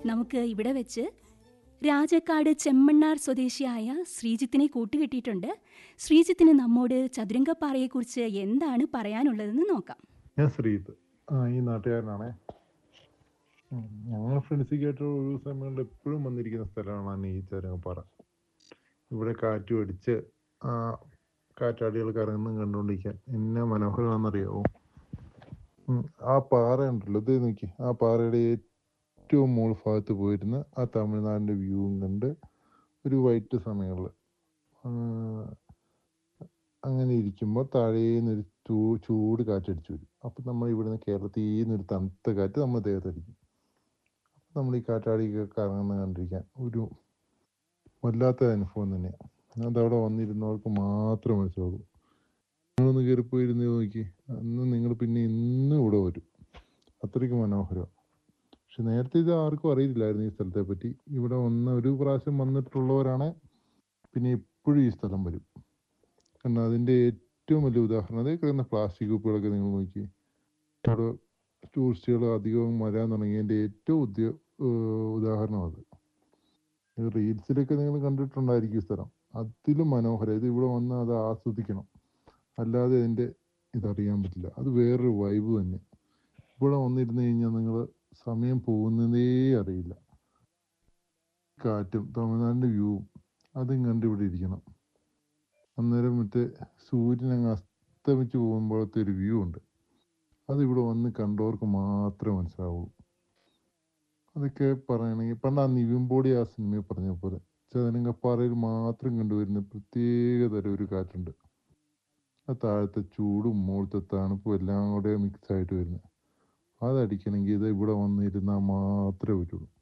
നമുക്ക് ഇവിടെ വെച്ച് രാജക്കാട് ചെമ്മണ്ണാർ സ്വദേശിയായ ശ്രീജിത്തിനെ കൂട്ടുകെട്ടിയിട്ടുണ്ട് ശ്രീജിത്തിന് നമ്മോട് ചതുരംഗപ്പാറയെക്കുറിച്ച് എന്താണ് പറയാനുള്ളതെന്ന് നോക്കാം ഞാൻ ശ്രീത്ത് ആ ഈ നാട്ടുകാരനാണേ ഉം, ഞങ്ങൾ ഫ്രണ്ട്സൊക്കെയായിട്ട് ഒരു സമയങ്ങളിൽ എപ്പോഴും വന്നിരിക്കുന്ന സ്ഥലമാണ് ഈ ചരങ്ങപ്പാറ ഇവിടെ കാറ്റ് അടിച്ച് ആ കാറ്റാടികൾ കറങ്ങുന്നതും കണ്ടുകൊണ്ടിരിക്കാൻ എന്നെ മനോഹരമാണെന്നറിയാവോ ഉം, ആ പാറ ഉണ്ടല്ലോ ഇത് നോക്കി ആ പാറയുടെ ഏറ്റവും മുകൾ ഭാഗത്ത് പോയിരുന്ന് ആ തമിഴ്നാടിൻ്റെ വ്യൂവും കണ്ട് ഒരു വൈകിട്ട് സമയങ്ങളിൽ അങ്ങനെ ഇരിക്കുമ്പോൾ താഴേന്നൊരു ചൂ ചൂട് കാറ്റടിച്ചു വരും അപ്പം നമ്മൾ ഇവിടുന്ന് കേരളത്തിൽ നിന്നൊരു തണുത്ത കാറ്റ് നമ്മൾ ദേഹത്തടിക്കും അപ്പം നമ്മൾ ഈ കാറ്റാടിയൊക്കെ കറങ്ങുന്ന കണ്ടിരിക്കാൻ ഒരു വല്ലാത്ത അനുഭവം തന്നെയാണ് അതവിടെ വന്നിരുന്നവർക്ക് മാത്രം മനസ്സിലാകും നിങ്ങളൊന്ന് കയറിപ്പോയിരുന്ന് നോക്കി അന്ന് നിങ്ങൾ പിന്നെ ഇന്നും ഇവിടെ വരും അത്രയ്ക്ക് മനോഹരം പക്ഷെ നേരത്തെ ഇത് ആർക്കും അറിയില്ലായിരുന്നു ഈ സ്ഥലത്തെ പറ്റി ഇവിടെ വന്ന ഒരു പ്രാവശ്യം വന്നിട്ടുള്ളവരാണ് പിന്നെ എപ്പോഴും ഈ സ്ഥലം വരും കാരണം അതിൻ്റെ ഏറ്റവും വലിയ ഉദാഹരണം അതേ കിടന്ന പ്ലാസ്റ്റിക് കുപ്പികളൊക്കെ നിങ്ങൾ നോക്കി അവിടെ ടൂറിസ്റ്റുകൾ അധികവും വരാൻ തുടങ്ങിയതിൻ്റെ ഏറ്റവും ഉദ്യ ഏഹ് ഉദാഹരണം അത് ഇത് റീൽസിലൊക്കെ നിങ്ങൾ കണ്ടിട്ടുണ്ടായിരിക്കും ഈ സ്ഥലം അതിലും മനോഹരം ഇത് ഇവിടെ വന്ന് അത് ആസ്വദിക്കണം അല്ലാതെ അതിൻ്റെ ഇതറിയാൻ പറ്റില്ല അത് വേറൊരു വൈബ് തന്നെ ഇവിടെ വന്നിരുന്ന് കഴിഞ്ഞാൽ നിങ്ങൾ സമയം പോകുന്നതേ അറിയില്ല കാറ്റും തമിഴ്നാടിൻ്റെ വ്യൂവും അതും കണ്ട് ഇവിടെ ഇരിക്കണം അന്നേരം മറ്റേ സൂര്യൻ അങ്ങ് അസ്തമിച്ച് പോകുമ്പോഴത്തെ ഒരു വ്യൂ ഉണ്ട് അതിവിടെ വന്ന് കണ്ടവർക്ക് മാത്രമേ മനസ്സിലാവുള്ളൂ അതൊക്കെ പറയണമെങ്കിൽ പണ്ട് ആ നിവിൻപോടി ആ സിനിമയിൽ പറഞ്ഞ പോലെ ചതനങ്കപ്പാറയിൽ മാത്രം കണ്ടുവരുന്ന പ്രത്യേക തരം ഒരു കാറ്റുണ്ട് ആ താഴത്തെ ചൂടും മുകളിലത്തെ തണുപ്പും എല്ലാം കൂടെ മിക്സ് ആയിട്ട് വരുന്നത് അതടിക്കണമെങ്കിൽ ഇത് ഇവിടെ വന്നിരുന്നാൽ മാത്രമേ പറ്റുള്ളൂ